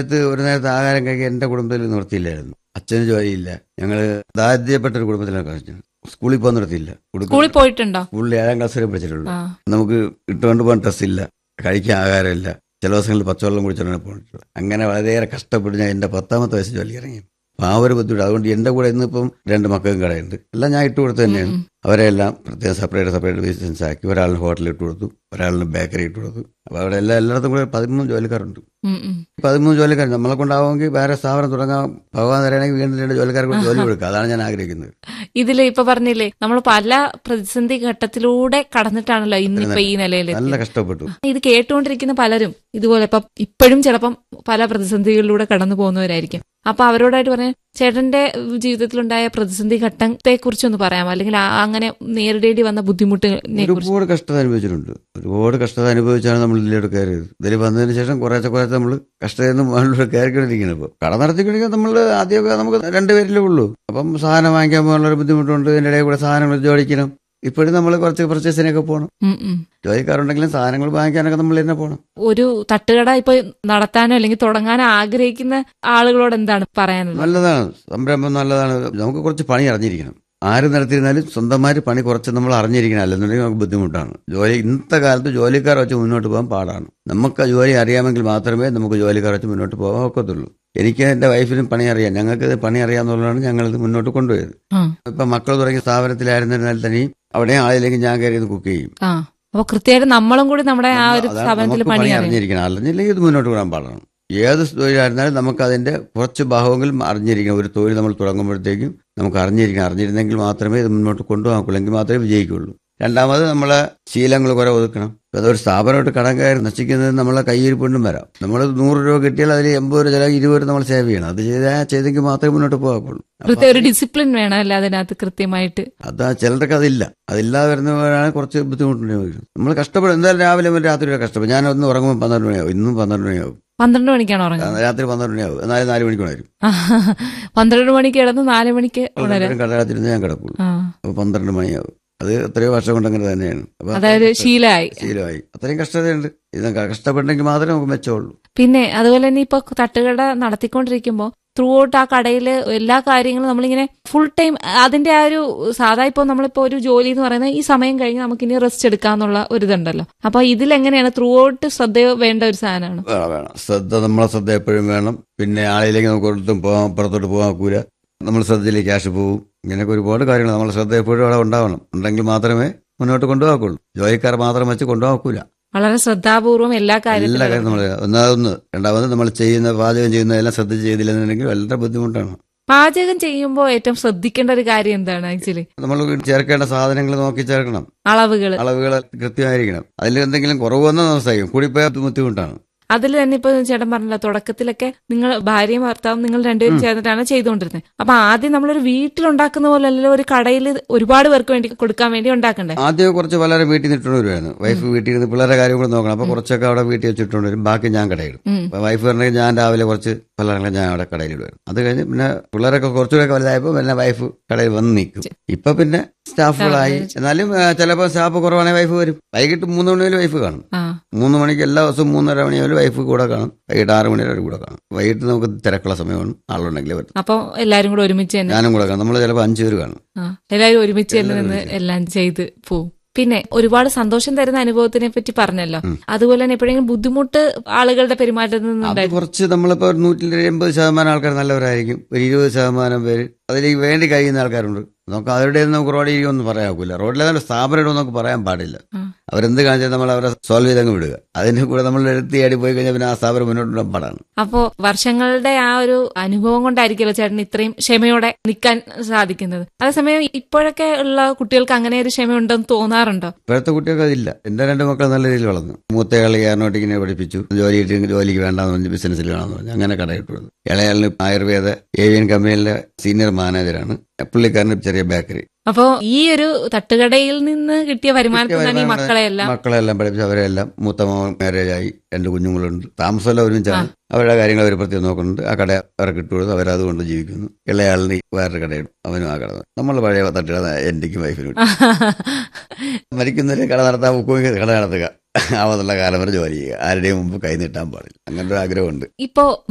ഇത് ഒരു നേരത്തെ ആഹാരം കഴിക്കാൻ എന്റെ കുടുംബത്തിൽ നിർത്തിയില്ലായിരുന്നു അച്ഛന് ജോലിയില്ല ഞങ്ങള് ദാരിദ്ര്യപ്പെട്ട ഒരു കുടുംബത്തിലാണ് കഴിച്ചത് സ്കൂളിൽ പോകാൻ നിർത്തിയില്ല കൊടുക്ക- സ്കൂളിൽ പോയിട്ടുണ്ടോ സ്കൂളിൽ ഏഴാം ക്ലാസ് വരെ പഠിച്ചിട്ടുള്ളൂ ആ നമുക്ക് ഇട്ടുകൊണ്ട് പോകാൻ ഡ്രസ് ഇല്ല കഴിക്കാൻ ആഹാരമില്ല ചില ദിവസങ്ങളിൽ പച്ചവെള്ളം കുടിച്ചിട്ടാണ് പോയിട്ടുള്ളത് അങ്ങനെ വളരെയേറെ കഷ്ടപ്പെട്ട് ഞാൻ എന്റെ പത്താമത്തെ വയസ്സ് ജോലി ഇറങ്ങി അപ്പൊ ആ ഒരു ബുദ്ധിമുട്ട് അതുകൊണ്ട് എന്റെ കൂടെ ഇന്നിപ്പം രണ്ട് മക്കൾക്കും കടയുണ്ട് എല്ലാം ഞാൻ ഇട്ട് കൊടുത്തു തന്നെയാണ് അവരെ എല്ലാം പ്രത്യേകം സെപ്പറേറ്റ് സെപ്പറേറ്റ് ബിസിനസ് ആക്കി ഒരാളിന് ഹോട്ടലിൽ ഇട്ട് കൊടുത്തു ഒരാളിന് ബേക്കറി ഇട്ട് കൊടുത്തു അപ്പൊ അവിടെ എല്ലാ എല്ലായിടത്തും കൂടെ പതിമൂന്ന് ജോലിക്കാരുണ്ട് ഉം, ഉം. പതിമൂന്ന് ജോലിക്കാർ നമ്മളെ കൊണ്ടാവുമെങ്കിൽ വേറെ സ്ഥാപനം തുടങ്ങാൻ ഭഗവാൻ തരാണെങ്കിൽ വീണ്ടും രണ്ട് ജോലിക്കാർക്ക് കൂടി ജോലി കൊടുക്കുക അതാണ് ഞാൻ ആഗ്രഹിക്കുന്നത് ഇതില് ഇപ്പൊ പറഞ്ഞില്ലേ നമ്മൾ പല പ്രതിസന്ധി ഘട്ടത്തിലൂടെ കടന്നിട്ടാണല്ലോ ഇന്നിപ്പോ ഈ നിലയിൽ നല്ല കഷ്ടപ്പെട്ടു ഇത് കേട്ടുകൊണ്ടിരിക്കുന്ന പലരും ഇതുപോലെ ഇപ്പൊ ഇപ്പോഴും ചിലപ്പം പല പ്രതിസന്ധികളിലൂടെ കടന്നു പോകുന്നവരായിരിക്കും അപ്പൊ അവരോടായിട്ട് പറഞ്ഞ ചേട്ടന്റെ ജീവിതത്തിലുണ്ടായ പ്രതിസന്ധി ഘട്ടത്തെ കുറിച്ചൊന്ന് പറയാമോ അല്ലെങ്കിൽ ആ- അങ്ങനെ നേരിടേണ്ടി വന്ന ബുദ്ധിമുട്ടിനെ കുറിച്ച് ഒരുപാട് കഷ്ടത അനുഭവിച്ചിട്ടുണ്ട് ഒരുപാട് കഷ്ടത അനുഭവിച്ചാണ് നമ്മൾ ഇതിലോട്ട് കയറിയത് ഇതിൽ വന്നതിന് ശേഷം കുറേശ്ശെ കുറേശ്ശെ നമ്മൾ കഷ്ടതയിൽ മുകളിലൂടെ കയറിക്കൊണ്ടിരിക്കുന്നത് ഇപ്പോൾ കട നടത്തിക്കൊണ്ടിരിക്കാൻ നമ്മൾ ആദ്യമൊക്കെ നമുക്ക് രണ്ടുപേരിലേ ഉള്ളൂ അപ്പം സാധനം വാങ്ങിക്കാൻ പോകാനുള്ള ഒരു ബുദ്ധിമുട്ടുണ്ട് ഇതിൻ്റെ ഇടയിൽ കൂടെ സാധനങ്ങൾ ജോലിക്കണം ഇപ്പോഴും നമ്മൾ കുറച്ച് പർച്ചേസിനൊക്കെ പോകണം ഉം, ഉം. ജോലിക്കാരുണ്ടെങ്കിലും സാധനങ്ങൾ വാങ്ങിക്കാനൊക്കെ നമ്മൾ തന്നെ പോകണം ഒരു തട്ടുകട ഇപ്പൊ നടത്താനോ അല്ലെങ്കിൽ തുടങ്ങാനോ ആഗ്രഹിക്കുന്ന ആളുകളോട് എന്താണ് പറയാനുള്ളത് നല്ലതാണ് സംരംഭം നല്ലതാണ് നമുക്ക് കുറച്ച് പണി അറിഞ്ഞിരിക്കണം ആര് നടത്തിയിരുന്നാലും സ്വന്തമായിട്ട് പണി കുറച്ച് നമ്മൾ അറിഞ്ഞിരിക്കണം അല്ലെന്നുണ്ടെങ്കിൽ നമുക്ക് ബുദ്ധിമുട്ടാണ് ജോലി ഇന്നത്തെ കാലത്ത് ജോലിക്കാർ വെച്ച് മുന്നോട്ട് പോകാൻ പാടാണ് നമുക്ക് ആ ജോലി അറിയാമെങ്കിൽ മാത്രമേ നമുക്ക് ജോലിക്കാർ വെച്ച് മുന്നോട്ട് പോകാൻ ഒക്കത്തുള്ളൂ എനിക്ക് എൻ്റെ വൈഫിനും പണി അറിയാം ഞങ്ങൾക്ക് ഇത് പണി അറിയാമെന്നുള്ളതാണ് ഞങ്ങളിത് മുന്നോട്ട് കൊണ്ടുപോയത് ആ ഇപ്പം മക്കൾ തുടങ്ങിയ സ്ഥാപനത്തിലായിരുന്നിരുന്നാൽ തന്നെയും അവിടെ ആളില്ലെങ്കിൽ ഞാൻ കയറി ഇത് കുക്ക് ചെയ്യും ആ അപ്പൊ കൃത്യമായിട്ട് നമ്മളും കൂടി നമ്മുടെ ആ ഒരു അതാണ് സ്ഥാപനത്തിൽ നമുക്ക് പണി പണി അറിയാം അറിഞ്ഞിരിക്കണം അറിഞ്ഞില്ലെങ്കിൽ ഇത് മുന്നോട്ട് പോകാൻ പാടാണ് ഏത് തൊഴിലായിരുന്നാലും നമുക്ക് അതിന്റെ കുറച്ച് ഭാഗമെങ്കിലും അറിഞ്ഞിരിക്കണം ഒരു തൊഴിൽ നമ്മൾ തുടങ്ങുമ്പോഴത്തേക്കും നമുക്ക് അറിഞ്ഞിരിക്കണം അറിഞ്ഞിരുന്നെങ്കിൽ മാത്രമേ ഇത് മുന്നോട്ട് കൊണ്ടുപോകാൻ എങ്കിൽ മാത്രമേ വിജയിക്കുള്ളൂ രണ്ടാമത് നമ്മളെ ശീലങ്ങൾ കുറെ ഒതുക്കണം ഇപ്പൊ അതൊരു സ്ഥാപനമായിട്ട് കടം കയറി നശിക്കുന്നത് നമ്മളെ കയ്യിരിപ്പുണ്ടും വരാം നമ്മൾ നൂറ് രൂപ കിട്ടിയാൽ അതിൽ എൺപത് രൂപ ചില ഇരുപത് രൂപ നമ്മൾ സേവ് ചെയ്യണം അത് ചെയ്താൽ ചെയ്തെങ്കിൽ മാത്രമേ മുന്നോട്ട് പോകാക്കുള്ളൂ കൃത്യ ഒരു ഡിസിപ്ലിൻ വേണം അല്ല അതിനകത്ത് കൃത്യമായിട്ട് അത് ചിലർക്ക് അതില്ല അതില്ലാതെ വരുന്നവരാണ് കുറച്ച് ബുദ്ധിമുട്ടുണ്ട് നമ്മൾ കഷ്ടപ്പെടും എന്തായാലും രാവിലെ മുതൽ രാത്രി വരെ കഷ്ടപ്പെടും ഞാൻ ഒന്ന് ഉറങ്ങുമ്പോൾ പന്ത്രണ്ട് മണിയാവും ഇന്നും പന്ത്രണ്ട് മണിയാവും പന്ത്രണ്ട് മണിക്കാണ് ഉറങ്ങുന്നത് രാത്രി പന്ത്രണ്ട് മണിയാവും എന്നാലും നാല് മണിക്ക് ഉണരും പന്ത്രണ്ട് മണിക്ക് കിടന്ന് നാല് മണിക്ക് ഉണരാം കടലാത്തിരുന്ന് ഞാൻ കിടക്കുള്ളൂ ആ അപ്പൊ പന്ത്രണ്ട് മണിയാവും അത് എത്രയോ വർഷം കൊണ്ട് അങ്ങനെ തന്നെയാണ് അപ്പൊ അതായത് ശീലമായി ശീലമായി അത്രയും കഷ്ടതയുണ്ട് ഇത് കഷ്ടപ്പെട്ടെങ്കിൽ മാത്രമേ നമുക്ക് മെച്ചമുള്ളൂ പിന്നെ അതുപോലെ തന്നെ ഇപ്പൊ തട്ടുകട നടത്തിക്കൊണ്ടിരിക്കുമ്പോ ത്രൂ ഔട്ട് ആ കടയില് എല്ലാ കാര്യങ്ങളും നമ്മളിങ്ങനെ ഫുൾ ടൈം അതിന്റെ ആ ഒരു സാധാ ഇപ്പൊ നമ്മളിപ്പോ ഒരു ജോലി എന്ന് പറയുന്നത് ഈ സമയം കഴിഞ്ഞ് നമുക്ക് ഇനി റെസ്റ്റ് എടുക്കാന്നുള്ള ഒരു ഇതുണ്ടല്ലോ അപ്പൊ ഇതിലെങ്ങനെയാണ് ത്രൂ ഔട്ട് ശ്രദ്ധ വേണ്ട ഒരു സാധനമാണ് വേണം വേണം ശ്രദ്ധ നമ്മളെ ശ്രദ്ധ എപ്പോഴും വേണം പിന്നെ ആളിലേക്ക് നമുക്ക് ഒരിടത്തും പോകാൻ പുറത്തോട്ട് പോകാൻ ഒക്കൂല നമ്മൾ ശ്രദ്ധയിലേക്ക് ക്യാഷ് പോകും ഇങ്ങനെയൊക്കെ ഒരുപാട് കാര്യങ്ങൾ നമ്മളെ ശ്രദ്ധ എപ്പോഴും അവിടെ ഉണ്ടാവണം ഉണ്ടെങ്കിൽ മാത്രമേ മുന്നോട്ട് കൊണ്ടുപോകാക്കുള്ളൂ ജോലിക്കാർ മാത്രം വെച്ച് കൊണ്ടുപോകാക്കൂല വളരെ ശ്രദ്ധാപൂർവം എല്ലാ എല്ലാ കാര്യത്തിലും കാര്യം നമ്മൾ ഒന്നാമതൊന്ന് രണ്ടാമത് നമ്മൾ ചെയ്യുന്ന പാചകം ചെയ്യുന്നതെല്ലാം ശ്രദ്ധിച്ച് ചെയ്തില്ലെന്നുണ്ടെങ്കിൽ വളരെ ബുദ്ധിമുട്ടാണ് പാചകം ചെയ്യുമ്പോൾ ഏറ്റവും ശ്രദ്ധിക്കേണ്ട ഒരു കാര്യം എന്താണ് ആക്ച്വലി നമ്മൾ ചേർക്കേണ്ട സാധനങ്ങൾ നോക്കി ചേർക്കണം അളവുകൾ അളവുകൾ കൃത്യമായിരിക്കണം അതിൽ എന്തെങ്കിലും കുറവ് വന്നാൽ നഷ്ടമായിരിക്കും കൂടിപ്പോയാൽ ബുദ്ധിമുട്ടാണ് അതിൽ തന്നെ ഇപ്പൊ ചേട്ടൻ പറഞ്ഞല്ലോ തുടക്കത്തിലൊക്കെ നിങ്ങൾ ഭാര്യയും ഭർത്താവും നിങ്ങൾ രണ്ടുപേരും ചേർന്നിട്ടാണ് ചെയ്തുകൊണ്ടിരുന്നത് അപ്പൊ ആദ്യം നമ്മളൊരു വീട്ടിലുണ്ടാക്കുന്ന പോലെ അല്ലല്ലോ ഒരു കടയിൽ ഒരുപാട് പേർക്ക് വേണ്ടി കൊടുക്കാൻ വേണ്ടി ഉണ്ടാക്കണ്ടേ ആദ്യം കുറച്ച് വളരെ വീട്ടിൽ നിന്ന് ഇട്ടുകൊണ്ട് വരുമായിരുന്നു വൈഫ് വീട്ടിൽ ഇരുന്ന് പിള്ളേരെ കാര്യം കൂടെ നോക്കണം അപ്പൊ കുറച്ചൊക്കെ അവിടെ വീട്ടിൽ വെച്ചിട്ടുണ്ട് വരും ബാക്കി ഞാൻ കടയിടും ഉം. അപ്പൊ വൈഫ് പറഞ്ഞെങ്കിൽ ഞാൻ രാവിലെ കുറച്ച് പിള്ളേരെ ഞാൻ അവിടെ കടയിലിടുമായിരുന്നു അത് കഴിഞ്ഞ് പിന്നെ പിള്ളേരൊക്കെ കുറച്ചുകൂടെ വലുതായപ്പോൾ പിന്നെ വൈഫ് കടയിൽ വന്ന് നിൽക്കും ഇപ്പൊ പിന്നെ സ്റ്റാഫുകളായി എന്നാലും ആ, ചിലപ്പോൾ സ്റ്റാഫ് കുറവാണെങ്കിൽ വൈഫ് വരും വൈകിട്ട് മൂന്ന് മണി വരെ വൈഫ് കാണും ആ മൂന്ന് മണിക്ക് എല്ലാ ദിവസവും മൂന്നര മണി വരെ വൈഫ് കൂടെ കാണും വൈകിട്ട് ആറ് മണി വരെ കൂടെ കാണും വൈകിട്ട് നമുക്ക് തിരക്കുള്ള സമയമാണ് ആളുണ്ടെങ്കിൽ വരും അപ്പൊ എല്ലാരും കൂടെ ഒരുമിച്ച് തന്നെ ഞാനും കൂടെ കാണും നമ്മൾ ചിലപ്പോൾ അഞ്ചു പേര് കാണും ആ എല്ലാരും ഒരുമിച്ച് തന്നെ നിന്ന് എല്ലാം ചെയ്ത് പോവും പിന്നെ ഒരുപാട് സന്തോഷം തരുന്ന അനുഭവത്തിനെ പറ്റി പറഞ്ഞല്ലോ അതുപോലെ തന്നെ എപ്പോഴെങ്കിലും ബുദ്ധിമുട്ട് ആളുകളുടെ പെരുമാറ്റത്തിൽ അത് നിന്നുണ്ടായിരുന്നു കുറച്ച് നമ്മളിപ്പോ ഒരു നൂറ്റി എൺപത് ശതമാനം ആൾക്കാർ നല്ലവരായിരിക്കും ഒരു ഇരുപത് ശതമാനം പേര് അതിലേക്ക് വേണ്ടി കഴിയുന്ന ആൾക്കാരുണ്ട് നമുക്ക് അവരുടെ നമുക്ക് റോഡിൽ ഇരിക്കുമെന്ന് പറയാൻ ഒക്കില്ല റോഡിലെ സ്ഥാപനം നമുക്ക് പറയാൻ പാടില്ല ആ. അവരെന്ത് കാണിച്ചാൽ നമ്മൾ അവരെ സോൾവ് ചെയ്തങ്ങ് വിടുക അതിന്റെ കൂടെ നമ്മൾ എടുത്തിയാടി പോയി കഴിഞ്ഞാൽ പിന്നെ ആ സ്ഥാപനം മുന്നോട്ട് കൊണ്ടുപോകാൻ പാടാണ് അപ്പോ വർഷങ്ങളുടെ ആ ഒരു അനുഭവം കൊണ്ടായിരിക്കുമല്ലോ ചേട്ടൻ ഇത്രയും ക്ഷമയോടെ നിൽക്കാൻ സാധിക്കുന്നത് അതേസമയം ഇപ്പോഴൊക്കെ ഉള്ള കുട്ടികൾക്ക് അങ്ങനെ ഒരു ക്ഷമ ഉണ്ടെന്ന് തോന്നാറുണ്ടോ ഇപ്പോഴത്തെ കുട്ടികൾക്ക് അതില്ല എന്റെ രണ്ട് മക്കൾ നല്ല രീതിയിൽ വളർന്നു മൂത്തയാൾ എയറോട്ടിക്കിനെ പഠിപ്പിച്ചു ജോലി കിട്ടി ജോലിക്ക് വേണ്ടാന്ന് പറഞ്ഞ് ബിസിനസ്സിൽ വേണമെന്ന് പറഞ്ഞു അങ്ങനെ കടയിട്ട് വന്നു ഇളയാളിന് ആയുർവേദ ഏവിയൻ കമ്പനിയിലെ സീനിയർ മാനേജറാണ് പുള്ളിക്കാരന് ചെറിയ ബേക്കറി അപ്പോ ഈ ഒരു തട്ടുകടയിൽ നിന്ന് കിട്ടിയ വരുമാനത്തിൽ നിന്നാണ് ഈ മക്കളെയെല്ലാം മക്കളെല്ലാം പഠിപ്പിച്ച് അവരെല്ലാം മൂത്ത മോൻ മാരേജായി രണ്ട് കുഞ്ഞുങ്ങളുണ്ട് താമസമെല്ലാം ഒരുമിച്ചാണ് അവരുടെ കാര്യങ്ങൾ അവർ പ്രത്യേകം നോക്കുന്നുണ്ട് ആ കട അവർക്ക് ഇട്ടുകൊടുത്ത് അവരതുകൊണ്ട് ജീവിക്കുന്നു ഇളയാളിന് വേറൊരു കടയിടും അവനും ആ കട നമ്മൾ പഴയ തട്ടുകട എന്റെക്കും വൈഫിനും മരിക്കുന്നവരെ കട നടത്താൻ ബുക്കും കട നടത്തുക ആവുന്നുള്ള കാലം വരെ ജോലി ചെയ്യുക ആരുടെയും മുമ്പ് കൈ നീട്ടാൻ പാടില്ല അങ്ങനെ ഒരു ആഗ്രഹമുണ്ട് ഇപ്പോ